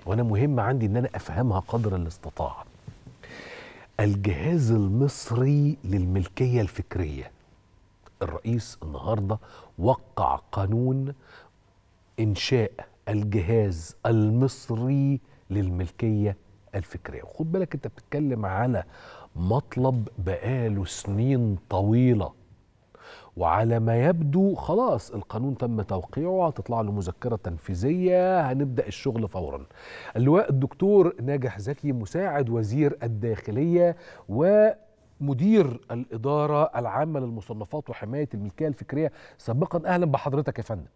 وانا مهم عندي ان انا افهمها قدر الاستطاعه الجهاز المصري للملكيه الفكريه الرئيس النهارده وقع قانون انشاء الجهاز المصري للملكيه الفكريه وخد بالك انت بتتكلم على مطلب بقاله سنين طويله وعلى ما يبدو خلاص القانون تم توقيعه هتطلع له مذكره تنفيذيه هنبدا الشغل فورا. اللواء الدكتور ناجح زكي مساعد وزير الداخليه ومدير الاداره العامه للمصنفات وحمايه الملكيه الفكريه سابقا اهلا بحضرتك يا فندم.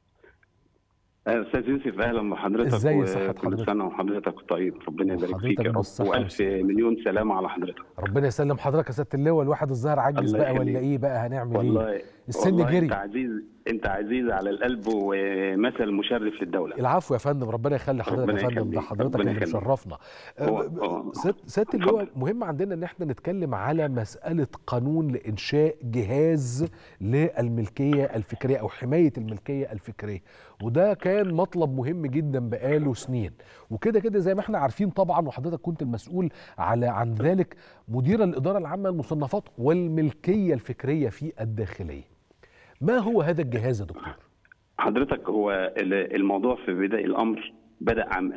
استاذ يوسف اهلا بحضرتك ازاي صحة كل حضرتك؟ سنه وحضرتك طيب ربنا يبارك فيك يا رب بالصحة والف والسلامة. مليون سلامه على حضرتك ربنا يسلم حضرتك يا سياده اللواء الواحد الظاهر عجز الله بقى ولا يخليك. ايه بقى هنعمل ايه؟ والله السن والله جري انت عزيز انت عزيز على القلب ومثل مشرف للدوله العفو يا فندم ربنا يخلي حضرتك ربنا يا فندم ده يخليك. حضرتك ربنا اللي يخليك. مشرفنا هو- أه، هو- سيادة سيادة اتفضل. اللواء مهم عندنا ان احنا نتكلم على مسألة قانون لإنشاء جهاز للملكية الفكرية أو حماية الملكية الفكرية وده كان مطلب مهم جدا بقاله سنين وكده كده زي ما احنا عارفين طبعا وحضرتك كنت المسؤول على عن ذلك مدير الإدارة العامة للمصنفات والملكية الفكرية في الداخلية ما هو هذا الجهاز يا دكتور؟ حضرتك هو ال- الموضوع في بدايه الامر بدا عام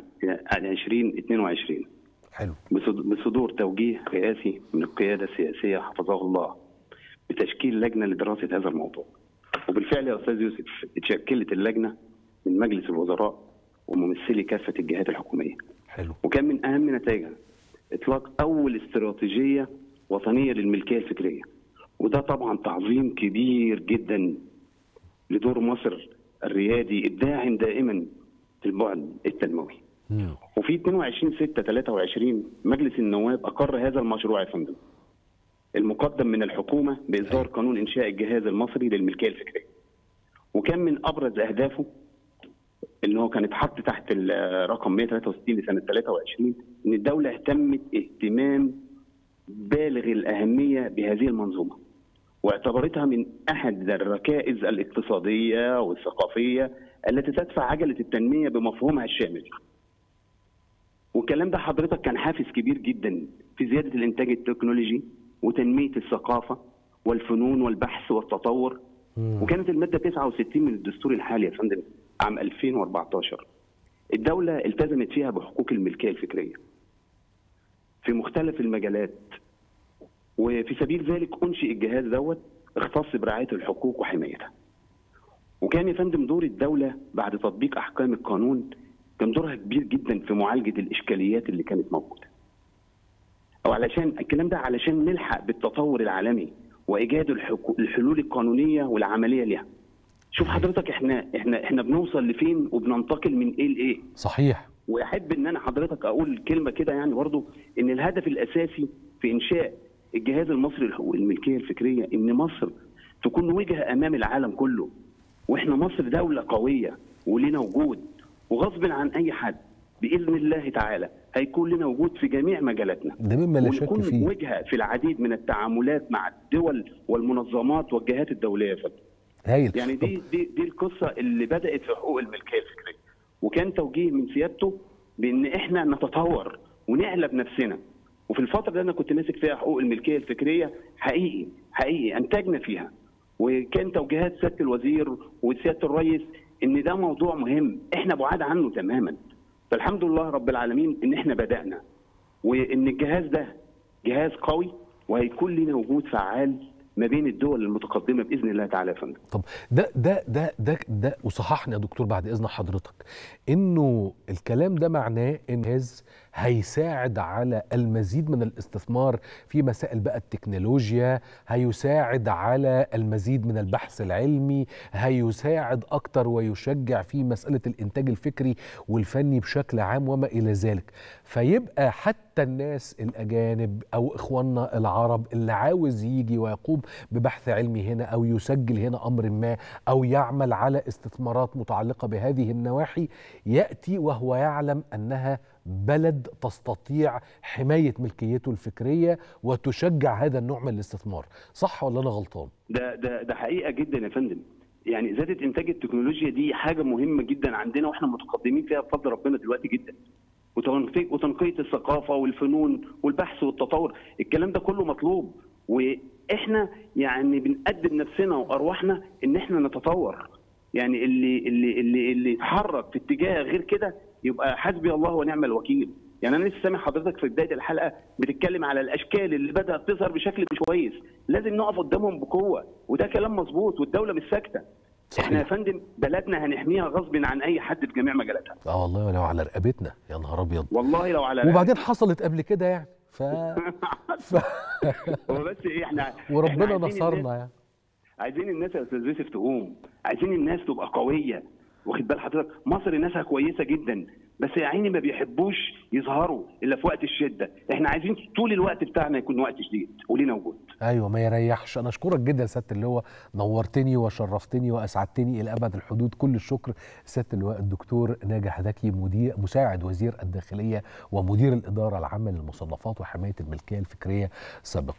2022 حلو بصد- بصدور توجيه رئاسي من القياده السياسيه حفظه الله بتشكيل لجنه لدراسه هذا الموضوع. وبالفعل يا استاذ يوسف اتشكلت اللجنه من مجلس الوزراء وممثلي كافه الجهات الحكوميه. حلو وكان من اهم نتائجها اطلاق اول استراتيجيه وطنيه للملكيه الفكريه. وده طبعا تعظيم كبير جدا لدور مصر الريادي الداعم دائما في البعد التنموي. مم. وفي 22 6 23 مجلس النواب اقر هذا المشروع يا فندم. المقدم من الحكومه باصدار قانون انشاء الجهاز المصري للملكيه الفكريه. وكان من ابرز اهدافه ان هو كان اتحط تحت الرقم 163 لسنه 23 ان الدوله اهتمت اهتمام بالغ الاهميه بهذه المنظومه. واعتبرتها من احد الركائز الاقتصاديه والثقافيه التي تدفع عجله التنميه بمفهومها الشامل. والكلام ده حضرتك كان حافز كبير جدا في زياده الانتاج التكنولوجي وتنميه الثقافه والفنون والبحث والتطور مم. وكانت الماده 69 من الدستور الحالي يا فندم عام 2014 الدوله التزمت فيها بحقوق الملكيه الفكريه في مختلف المجالات وفي سبيل ذلك انشئ الجهاز دوت اختص برعايه الحقوق وحمايتها وكان يا فندم دور الدوله بعد تطبيق احكام القانون كان دورها كبير جدا في معالجه الاشكاليات اللي كانت موجوده. او علشان الكلام ده علشان نلحق بالتطور العالمي وايجاد الحكو- الحلول القانونيه والعمليه ليها. شوف حضرتك احنا احنا احنا بنوصل لفين وبننتقل من ايه لايه. صحيح واحب ان انا حضرتك اقول كلمه كده يعني برضو ان الهدف الاساسي في انشاء الجهاز المصري لحقوق الملكيه الفكريه ان مصر تكون وجهه امام العالم كله واحنا مصر دوله قويه ولنا وجود وغصب عن اي حد باذن الله تعالى هيكون لنا وجود في جميع مجالاتنا ده مما لا شك ونكون فيه وجهه في العديد من التعاملات مع الدول والمنظمات والجهات الدوليه يا فندم هايل يعني طب دي دي دي القصه اللي بدات في حقوق الملكيه الفكريه وكان توجيه من سيادته بان احنا نتطور ونعلى بنفسنا وفي الفتره اللي انا كنت ماسك فيها حقوق الملكيه الفكريه حقيقي حقيقي انتجنا فيها وكان توجيهات سياده الوزير وسياده الرئيس ان ده موضوع مهم احنا بعاد عنه تماما فالحمد لله رب العالمين ان احنا بدانا وان الجهاز ده جهاز قوي وهيكون لنا وجود فعال ما بين الدول المتقدمه باذن الله تعالى يا فندم طب ده ده ده ده ده وصححني يا دكتور بعد اذن حضرتك انه الكلام ده معناه ان الجهاز هيساعد على المزيد من الاستثمار في مسائل بقى التكنولوجيا هيساعد على المزيد من البحث العلمي هيساعد اكتر ويشجع في مساله الانتاج الفكري والفني بشكل عام وما الى ذلك فيبقى حتى الناس الاجانب او اخواننا العرب اللي عاوز يجي ويقوم ببحث علمي هنا او يسجل هنا امر ما او يعمل على استثمارات متعلقه بهذه النواحي ياتي وهو يعلم انها بلد تستطيع حمايه ملكيته الفكريه وتشجع هذا النوع من الاستثمار صح ولا انا غلطان ده ده ده حقيقه جدا يا فندم يعني زياده انتاج التكنولوجيا دي حاجه مهمه جدا عندنا واحنا متقدمين فيها بفضل ربنا دلوقتي جدا وتنقية وتنقية الثقافة والفنون والبحث والتطور الكلام ده كله مطلوب واحنا يعني بنقدم نفسنا وارواحنا ان احنا نتطور يعني اللي اللي اللي اللي يتحرك في اتجاه غير كده يبقى حسبي الله ونعم الوكيل يعني انا لسه سامع حضرتك في بدايه الحلقه بتتكلم على الاشكال اللي بدات تظهر بشكل مش كويس لازم نقف قدامهم بقوه وده كلام مظبوط والدوله مش ساكته صحيح. احنا يا فندم بلدنا هنحميها غصب عن اي حد في جميع مجالاتها اه والله ولو على رقبتنا يا نهار ابيض والله لو على وبعدين حصلت قبل كده يعني ف... ف... هو بس ايه احنا إحنا وربنا عايزين الناس- نصرنا يعني عايزين الناس يا استاذ يوسف تقوم عايزين الناس تبقى قويه واخد بال حضرتك مصر ناسها كويسه جدا بس يا عيني ما بيحبوش يظهروا الا في وقت الشده احنا عايزين طول الوقت بتاعنا يكون وقت شديد ولينا وجود ايوه ما يريحش انا اشكرك جدا يا سياده اللواء نورتني وشرفتني واسعدتني الى ابعد الحدود كل الشكر سياده اللواء الدكتور ناجح ذكي مدير مساعد وزير الداخليه ومدير الاداره العامه للمصنفات وحمايه الملكيه الفكريه سابقا